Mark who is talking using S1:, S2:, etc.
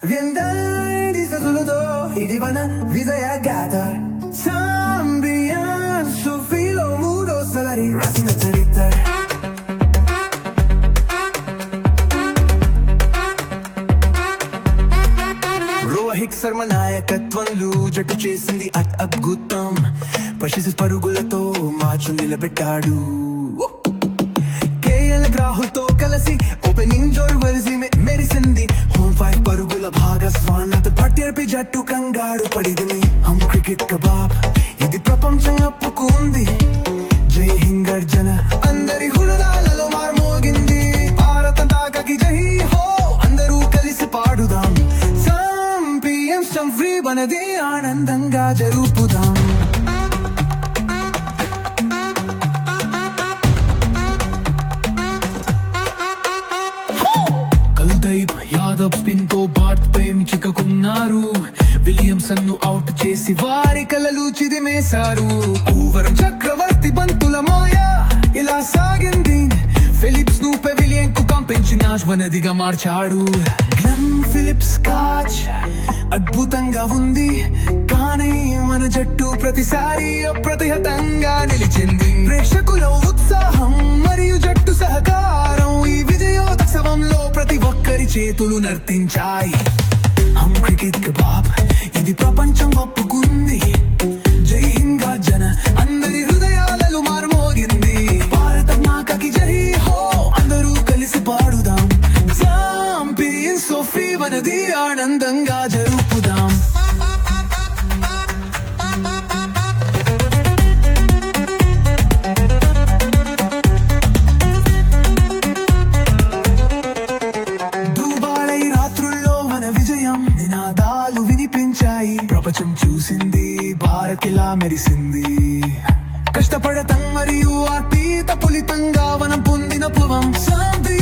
S1: Viendai solo ఇది మన విజయ గాథ సాంబియన్ సుఫీలో మూడోసారి రాసిన చరిత్ర రోహిత్ శర్మ నాయకత్వంలో జట్టు చేసింది అట్ అద్భుతం పశిసి పరుగులతో మార్చు నిలబెట్టాడు కేఎల్ రాహుల్తో కలిసి ఓపెనింగ్ జోర్ వరిసి మెరిసింది హోమ్ ఫైవ్ పరుగుల భాగస్వామ్యత పట్టేర్పి జట్టు కంగారు పడిదిని హమ్ క్రికెట్ కబాబ్ ఇది ప్రపంచం అప్పుకుంది జై హింద్ గర్జన అందరి హృదయాలలో మార్మోగింది భారత తాకకి జై హో అందరూ కలిసి పాడుదాం సాంపియం సంఫ్రీ మనది ఆనందంగా జరుపుదాం కల్దైబ్ యాదవ్ పిన్తో భారత్ ప్రేమ్ చిక్కుకున్నారు విలియమ్సన్ ను అవుట్ చేసి వారి కలలు చిదిమేశారు ఊవరం చక్రవర్తి బంతుల మోయ ఇలా సాగింది ఫిలిప్స్ ను పెవిలియన్ కు పంపించి నాశ్వనదిగా మార్చాడు గ్లెన్ ఫిలిప్స్ కాచ్ అద్భుతంగా ఉంది కానీ మన జట్టు ప్రతిసారి అప్రతిహతంగా నిలిచింది ప్రేక్షకుల ఉత్సాహం మరియు జట్టు సహకారం ఈ విజయోత్సవంలో ప్రతి ఒక్కరి చేతులు నర్తించాయి హమ్ క్రికెట్ కబాబ్ ఇది ప్రపంచం ఒప్పుకుంది జై హింద్ జన అందరి హృదయాలలో మార్మోగింది భారత మాకకి జై హో అందరూ కలిసి పాడుదాం చాంపియన్ సోఫీ మనది ఆనందంగా జరుపుదాం దుబాయ్ రాత్రుల్లో మన విజయం నినాదాలు వినిపించాయి ప్రపంచం చూసింది భారత్ ఇలా మెరిసింది కష్టపడతం మరియు అతీత పులితంగా మనం పొందిన పువం శాంతి